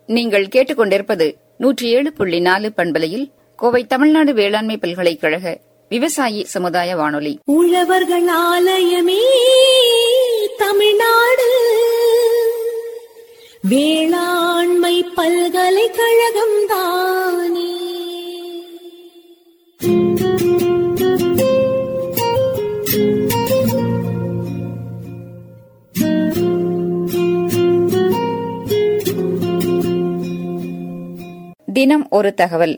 நீங்கள் கேட்டுக்கொண்டிருப்பது நூற்றி ஏழு புள்ளி நாலு பண்பலையில் கோவை தமிழ்நாடு வேளாண்மை பல்கலைக்கழக விவசாயி சமுதாய வானொலி உழவர்கள் ஆலயமே தமிழ்நாடு வேளாண்மை பல்கலைக்கழகம் தானே தினம் ஒரு தகவல்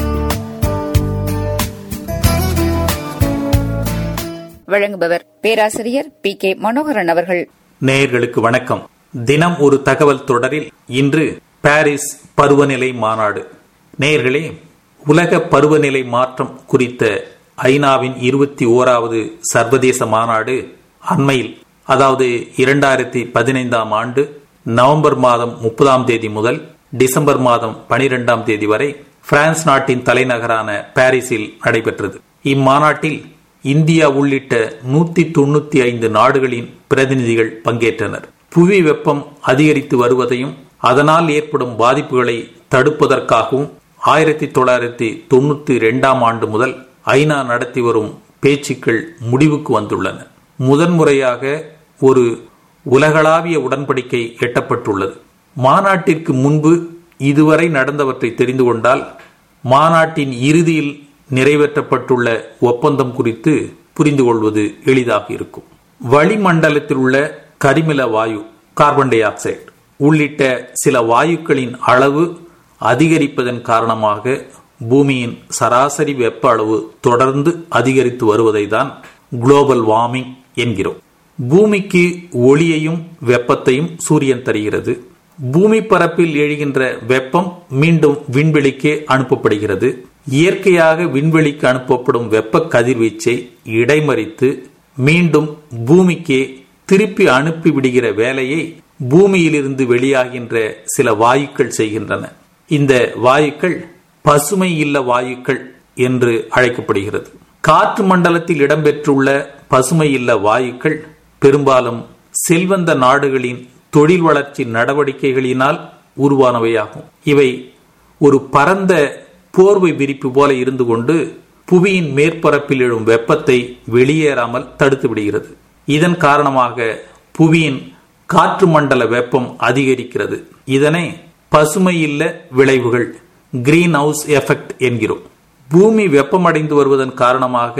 வழங்குபவர் பேராசிரியர் பி கே மனோகரன் அவர்கள் நேயர்களுக்கு வணக்கம் தினம் ஒரு தகவல் தொடரில் இன்று பாரிஸ் பருவநிலை மாநாடு நேயர்களே உலக பருவநிலை மாற்றம் குறித்த ஐநாவின் இருபத்தி ஓராவது சர்வதேச மாநாடு அண்மையில் அதாவது இரண்டாயிரத்தி பதினைந்தாம் ஆண்டு நவம்பர் மாதம் முப்பதாம் தேதி முதல் டிசம்பர் மாதம் பனிரெண்டாம் தேதி வரை பிரான்ஸ் நாட்டின் தலைநகரான பாரிஸில் நடைபெற்றது இம்மாநாட்டில் இந்தியா உள்ளிட்ட நூத்தி தொண்ணூத்தி ஐந்து நாடுகளின் பிரதிநிதிகள் பங்கேற்றனர் புவி வெப்பம் அதிகரித்து வருவதையும் அதனால் ஏற்படும் பாதிப்புகளை தடுப்பதற்காகவும் ஆயிரத்தி தொள்ளாயிரத்தி தொண்ணூத்தி இரண்டாம் ஆண்டு முதல் ஐநா நடத்தி வரும் பேச்சுக்கள் முடிவுக்கு வந்துள்ளன முதன்முறையாக ஒரு உலகளாவிய உடன்படிக்கை எட்டப்பட்டுள்ளது மாநாட்டிற்கு முன்பு இதுவரை நடந்தவற்றை தெரிந்து கொண்டால் மாநாட்டின் இறுதியில் நிறைவேற்றப்பட்டுள்ள ஒப்பந்தம் குறித்து புரிந்து கொள்வது எளிதாக இருக்கும் வளிமண்டலத்தில் உள்ள கரிமில வாயு கார்பன் டை ஆக்சைடு உள்ளிட்ட சில வாயுக்களின் அளவு அதிகரிப்பதன் காரணமாக பூமியின் சராசரி வெப்ப அளவு தொடர்ந்து அதிகரித்து வருவதை தான் குளோபல் வார்மிங் என்கிறோம் பூமிக்கு ஒளியையும் வெப்பத்தையும் சூரியன் தருகிறது பூமி பரப்பில் எழுகின்ற வெப்பம் மீண்டும் விண்வெளிக்கே அனுப்பப்படுகிறது இயற்கையாக விண்வெளிக்கு அனுப்பப்படும் வெப்ப கதிர்வீச்சை இடைமறித்து மீண்டும் பூமிக்கே திருப்பி அனுப்பிவிடுகிற வேலையை பூமியிலிருந்து வெளியாகின்ற சில வாயுக்கள் செய்கின்றன இந்த வாயுக்கள் பசுமை இல்ல வாயுக்கள் என்று அழைக்கப்படுகிறது காற்று மண்டலத்தில் இடம்பெற்றுள்ள பசுமை இல்ல வாயுக்கள் பெரும்பாலும் செல்வந்த நாடுகளின் தொழில் வளர்ச்சி நடவடிக்கைகளினால் உருவானவையாகும் இவை ஒரு பரந்த போர்வை விரிப்பு போல இருந்து கொண்டு புவியின் மேற்பரப்பில் எழும் வெப்பத்தை வெளியேறாமல் தடுத்து விடுகிறது இதன் காரணமாக புவியின் காற்று மண்டல வெப்பம் அதிகரிக்கிறது இதனை பசுமையில்ல விளைவுகள் கிரீன் ஹவுஸ் எஃபெக்ட் என்கிறோம் பூமி வெப்பமடைந்து வருவதன் காரணமாக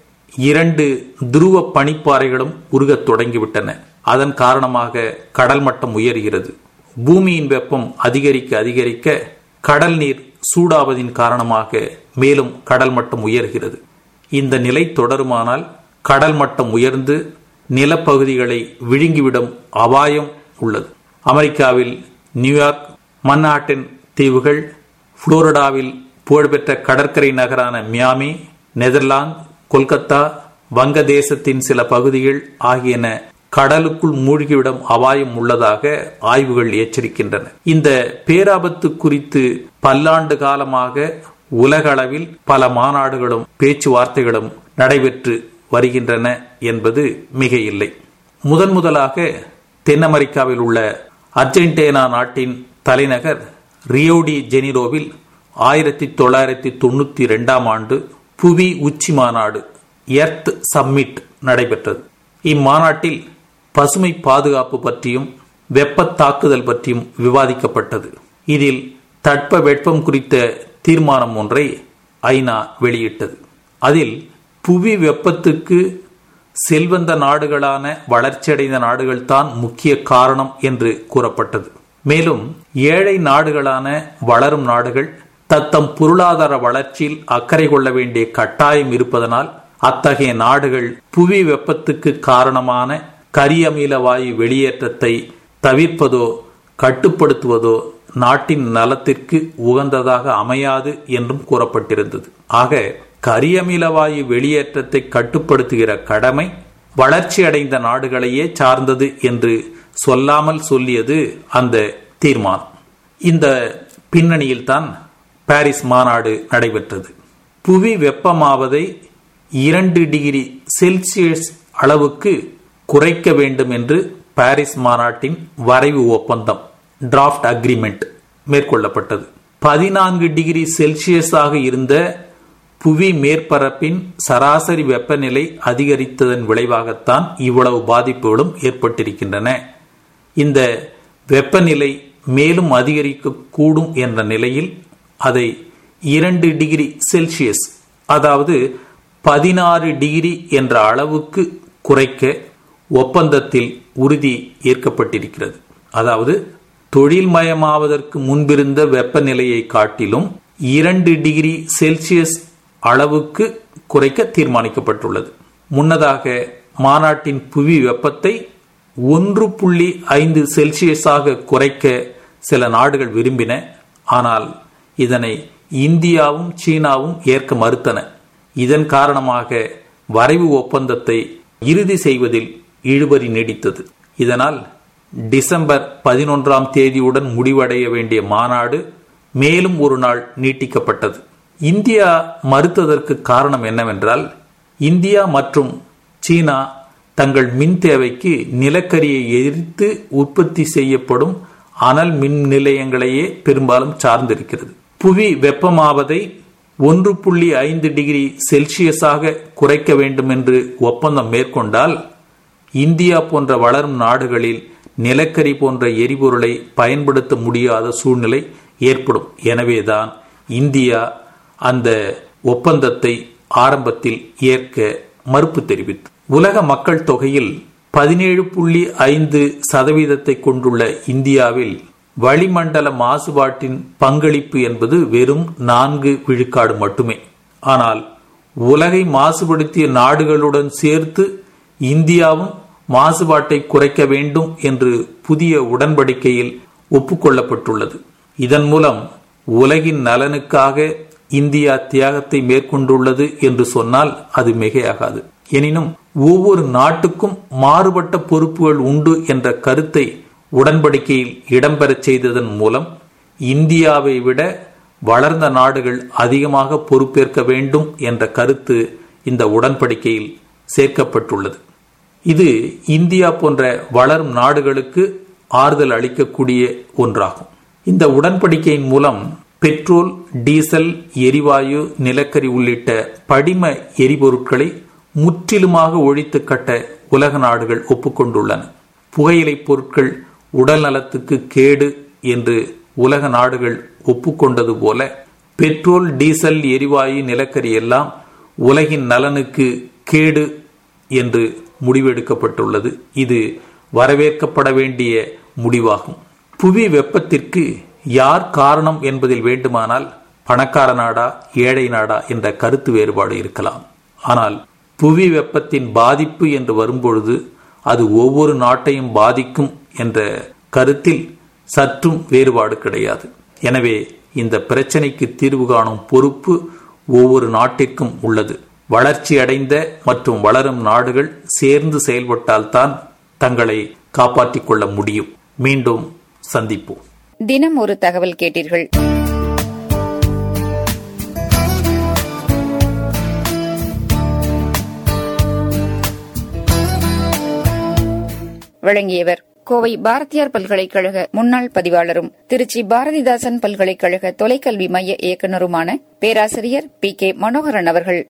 இரண்டு துருவ பனிப்பாறைகளும் உருகத் தொடங்கிவிட்டன அதன் காரணமாக கடல் மட்டம் உயர்கிறது பூமியின் வெப்பம் அதிகரிக்க அதிகரிக்க கடல் நீர் சூடாவதின் காரணமாக மேலும் கடல் மட்டம் உயர்கிறது இந்த நிலை தொடருமானால் கடல் மட்டம் உயர்ந்து நிலப்பகுதிகளை விழுங்கிவிடும் அபாயம் உள்ளது அமெரிக்காவில் நியூயார்க் மன்னாட்டின் தீவுகள் புளோரிடாவில் புகழ்பெற்ற கடற்கரை நகரான மியாமி நெதர்லாந்து கொல்கத்தா வங்கதேசத்தின் சில பகுதிகள் ஆகியன கடலுக்குள் மூழ்கிவிடும் அபாயம் உள்ளதாக ஆய்வுகள் எச்சரிக்கின்றன இந்த பேராபத்து குறித்து பல்லாண்டு காலமாக உலக அளவில் பல மாநாடுகளும் பேச்சுவார்த்தைகளும் நடைபெற்று வருகின்றன என்பது மிக இல்லை முதன் முதலாக தென் அமெரிக்காவில் உள்ள அர்ஜென்டினா நாட்டின் தலைநகர் ரியோடி ஜெனிரோவில் ஆயிரத்தி தொள்ளாயிரத்தி தொண்ணூத்தி இரண்டாம் ஆண்டு புவி உச்சி மாநாடு எர்த் சம்மிட் நடைபெற்றது இம்மாநாட்டில் பசுமை பாதுகாப்பு பற்றியும் வெப்ப தாக்குதல் பற்றியும் விவாதிக்கப்பட்டது இதில் தட்ப வெப்பம் குறித்த தீர்மானம் ஒன்றை ஐநா வெளியிட்டது அதில் புவி வெப்பத்துக்கு செல்வந்த நாடுகளான வளர்ச்சியடைந்த நாடுகள் தான் முக்கிய காரணம் என்று கூறப்பட்டது மேலும் ஏழை நாடுகளான வளரும் நாடுகள் தத்தம் பொருளாதார வளர்ச்சியில் அக்கறை கொள்ள வேண்டிய கட்டாயம் இருப்பதனால் அத்தகைய நாடுகள் புவி வெப்பத்துக்கு காரணமான கரியமில வாயு வெளியேற்றத்தை தவிர்ப்பதோ கட்டுப்படுத்துவதோ நாட்டின் நலத்திற்கு உகந்ததாக அமையாது என்றும் கூறப்பட்டிருந்தது ஆக கரியமிலவாயு வெளியேற்றத்தை கட்டுப்படுத்துகிற கடமை வளர்ச்சி அடைந்த நாடுகளையே சார்ந்தது என்று சொல்லாமல் சொல்லியது அந்த தீர்மானம் இந்த பின்னணியில்தான் பாரிஸ் மாநாடு நடைபெற்றது புவி வெப்பமாவதை இரண்டு டிகிரி செல்சியஸ் அளவுக்கு குறைக்க வேண்டும் என்று பாரிஸ் மாநாட்டின் வரைவு ஒப்பந்தம் டிராஃப்ட் அக்ரிமெண்ட் மேற்கொள்ளப்பட்டது பதினான்கு டிகிரி செல்சியஸாக இருந்த புவி மேற்பரப்பின் சராசரி வெப்பநிலை அதிகரித்ததன் விளைவாகத்தான் இவ்வளவு பாதிப்புகளும் ஏற்பட்டிருக்கின்றன இந்த வெப்பநிலை மேலும் அதிகரிக்க கூடும் என்ற நிலையில் அதை இரண்டு டிகிரி செல்சியஸ் அதாவது பதினாறு டிகிரி என்ற அளவுக்கு குறைக்க ஒப்பந்தத்தில் உறுதி ஏற்கப்பட்டிருக்கிறது அதாவது தொழில்மயமாவதற்கு முன்பிருந்த வெப்பநிலையை காட்டிலும் இரண்டு டிகிரி செல்சியஸ் அளவுக்கு குறைக்க தீர்மானிக்கப்பட்டுள்ளது முன்னதாக மாநாட்டின் புவி வெப்பத்தை ஒன்று புள்ளி ஐந்து செல்சியஸாக குறைக்க சில நாடுகள் விரும்பின ஆனால் இதனை இந்தியாவும் சீனாவும் ஏற்க மறுத்தன இதன் காரணமாக வரைவு ஒப்பந்தத்தை இறுதி செய்வதில் இழுபறி நீடித்தது இதனால் டிசம்பர் பதினொன்றாம் தேதியுடன் முடிவடைய வேண்டிய மாநாடு மேலும் ஒரு நாள் நீட்டிக்கப்பட்டது இந்தியா மறுத்ததற்கு காரணம் என்னவென்றால் இந்தியா மற்றும் சீனா தங்கள் மின் தேவைக்கு நிலக்கரியை எரித்து உற்பத்தி செய்யப்படும் அனல் மின் நிலையங்களையே பெரும்பாலும் சார்ந்திருக்கிறது புவி வெப்பமாவதை ஒன்று புள்ளி ஐந்து டிகிரி செல்சியஸாக குறைக்க வேண்டும் என்று ஒப்பந்தம் மேற்கொண்டால் இந்தியா போன்ற வளரும் நாடுகளில் நிலக்கரி போன்ற எரிபொருளை பயன்படுத்த முடியாத சூழ்நிலை ஏற்படும் எனவேதான் இந்தியா அந்த ஒப்பந்தத்தை ஆரம்பத்தில் ஏற்க மறுப்பு தெரிவித்து உலக மக்கள் தொகையில் பதினேழு புள்ளி ஐந்து சதவீதத்தை கொண்டுள்ள இந்தியாவில் வளிமண்டல மாசுபாட்டின் பங்களிப்பு என்பது வெறும் நான்கு விழுக்காடு மட்டுமே ஆனால் உலகை மாசுபடுத்திய நாடுகளுடன் சேர்த்து இந்தியாவும் மாசுபாட்டை குறைக்க வேண்டும் என்று புதிய உடன்படிக்கையில் ஒப்புக்கொள்ளப்பட்டுள்ளது இதன் மூலம் உலகின் நலனுக்காக இந்தியா தியாகத்தை மேற்கொண்டுள்ளது என்று சொன்னால் அது மிகையாகாது எனினும் ஒவ்வொரு நாட்டுக்கும் மாறுபட்ட பொறுப்புகள் உண்டு என்ற கருத்தை உடன்படிக்கையில் இடம்பெறச் செய்ததன் மூலம் இந்தியாவை விட வளர்ந்த நாடுகள் அதிகமாக பொறுப்பேற்க வேண்டும் என்ற கருத்து இந்த உடன்படிக்கையில் சேர்க்கப்பட்டுள்ளது இது இந்தியா போன்ற வளரும் நாடுகளுக்கு ஆறுதல் அளிக்கக்கூடிய ஒன்றாகும் இந்த உடன்படிக்கையின் மூலம் பெட்ரோல் டீசல் எரிவாயு நிலக்கரி உள்ளிட்ட படிம எரிபொருட்களை முற்றிலுமாக ஒழித்து கட்ட உலக நாடுகள் ஒப்புக்கொண்டுள்ளன புகையிலை பொருட்கள் உடல் நலத்துக்கு கேடு என்று உலக நாடுகள் ஒப்புக்கொண்டது போல பெட்ரோல் டீசல் எரிவாயு நிலக்கரி எல்லாம் உலகின் நலனுக்கு கேடு என்று முடிவெடுக்கப்பட்டுள்ளது இது வரவேற்கப்பட வேண்டிய முடிவாகும் புவி வெப்பத்திற்கு யார் காரணம் என்பதில் வேண்டுமானால் பணக்கார நாடா ஏழை நாடா என்ற கருத்து வேறுபாடு இருக்கலாம் ஆனால் புவி வெப்பத்தின் பாதிப்பு என்று வரும்பொழுது அது ஒவ்வொரு நாட்டையும் பாதிக்கும் என்ற கருத்தில் சற்றும் வேறுபாடு கிடையாது எனவே இந்த பிரச்சனைக்கு தீர்வு காணும் பொறுப்பு ஒவ்வொரு நாட்டிற்கும் உள்ளது வளர்ச்சி அடைந்த மற்றும் வளரும் நாடுகள் சேர்ந்து செயல்பட்டால்தான் தங்களை காப்பாற்றிக் கொள்ள முடியும் மீண்டும் சந்திப்போம் தினம் ஒரு தகவல் கேட்டீர்கள் வழங்கியவர் கோவை பாரதியார் பல்கலைக்கழக முன்னாள் பதிவாளரும் திருச்சி பாரதிதாசன் பல்கலைக்கழக தொலைக்கல்வி மைய இயக்குநருமான பேராசிரியர் பி கே மனோகரன் அவர்கள்